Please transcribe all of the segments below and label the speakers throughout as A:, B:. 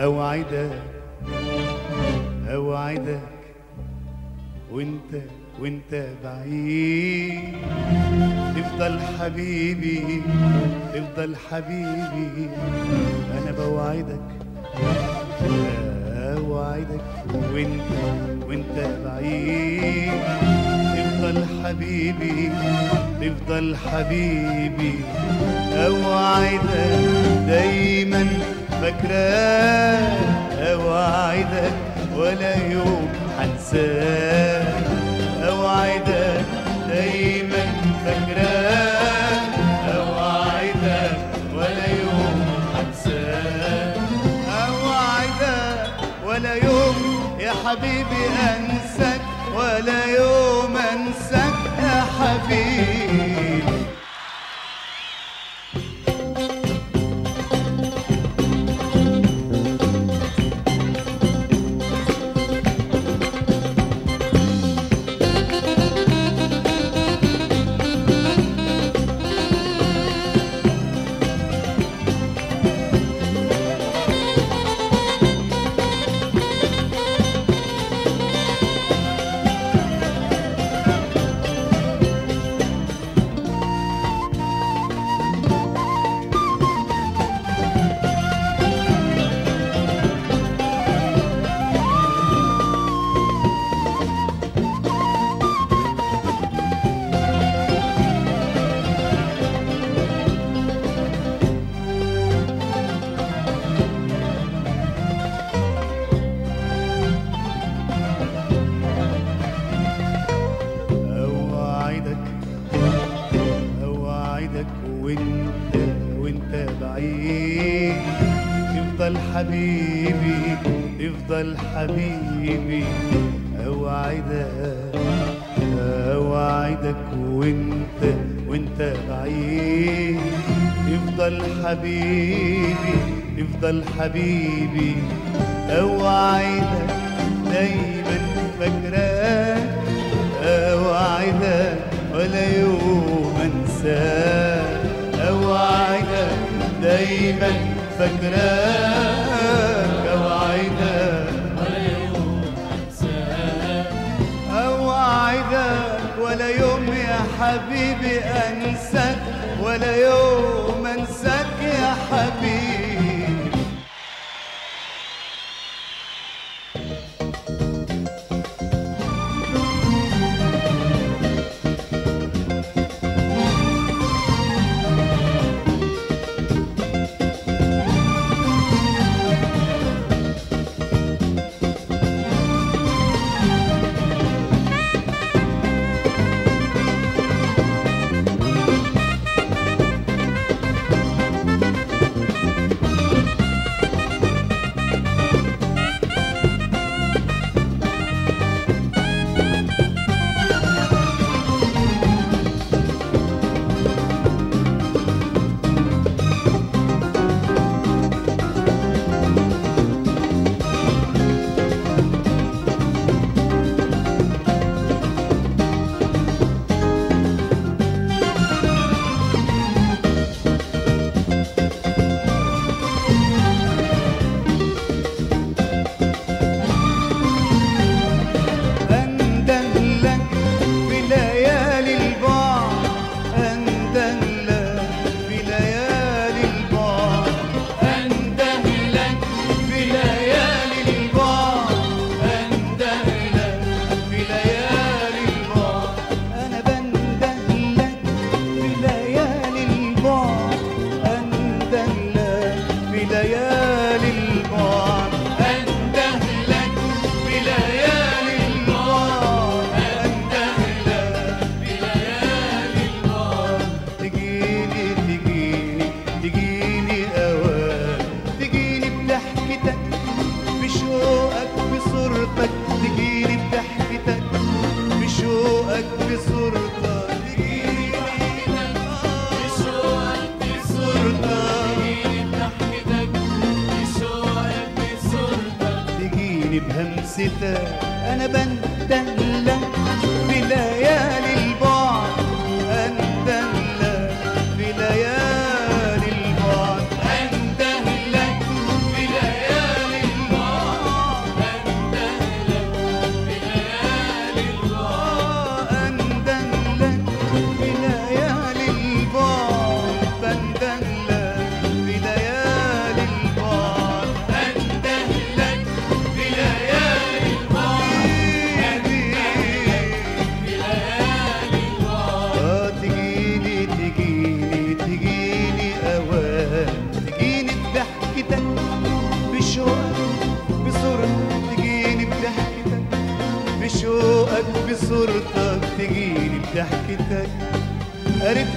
A: اوعدك اوعدك وانت وانت بعيد تفضل حبيبي تفضل حبيبي انا بوعدك اوعدك وانت وانت بعيد تفضل حبيبي تفضل حبيبي اوعدك دايما فاكراك اوعدك ولا يوم حنساك اوعدك دايما فاكراك اوعدك ولا يوم حنساك اوعدك ولا يوم يا حبيبي انساك ولا يوم انساك يا حبيبي اوعدك اوعدك وانت وانت بعيد تفضل حبيبي تفضل حبيبي اوعدك اوعدك وانت وانت بعيد تفضل حبيبي تفضل حبيبي اوعدك دايما فاكراك اوعدك ولا يوم انساك اوعدك دايما فاكراك اوعدك اوعدك ولا يوم يا حبيبي انساك ولا يوم انساك يا حبيبي أندلك في ليالي البعد أندلك في ليالي البعد أندلك في ليالي البعد أندلك في ليالي البعد أنا بندلك في ليالي البعد أندلك في ليالي البعد أندلك في ليالي البعد أندلك في ليالي البعد تجيني تجيني تجيني أوان تجيني بضحكتك بشوقك بصورتك تجيني بضحكتك بشوقك بصورتك تجيني بشوقك بصورتك تجيني بهمستك انا بندلك في ليالي البعد اندلك في ليالي البعد اندلك في ليالي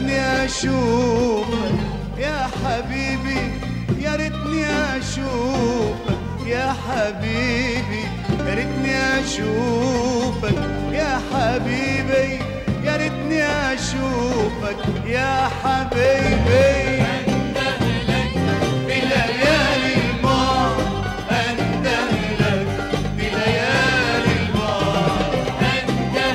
A: ريتني اشوفك يا حبيبي يا ريتني اشوفك يا حبيبي يا ريتني اشوفك يا حبيبي يا ريتني اشوفك يا حبيبي بليالي البعد اندهلك بليالي البعد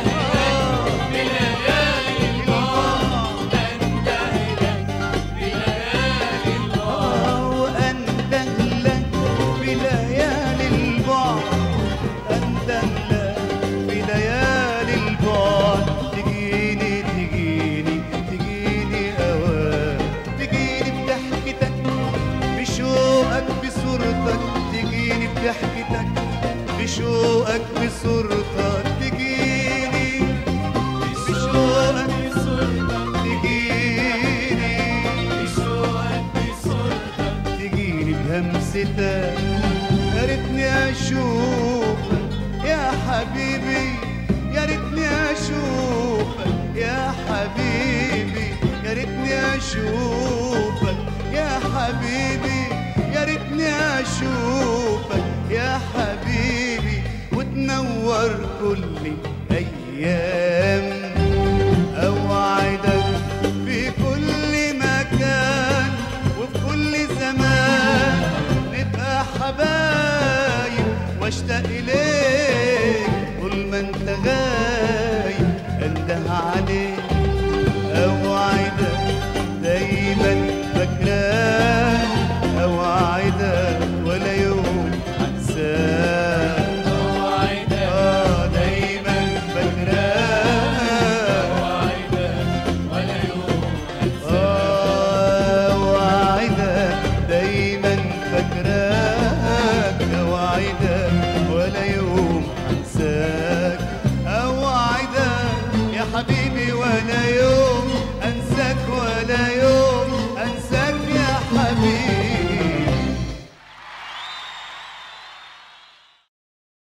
A: وأندهلك بليالي البعد أندهلك بليالي البعد تجيني تجيني تجيني أوان تجيني بضحكتك بشوقك بصورتك تجيني بضحكتك بشوقك بصورتك تجيني بشوقك تجيني تجيني بهمستك يا ريتني اشوفك يا حبيبي يا ريتني اشوفك يا حبيبي يا ريتني اشوفك يا حبيبي يا ريتني اشوفك يا حبيبي وتنور كل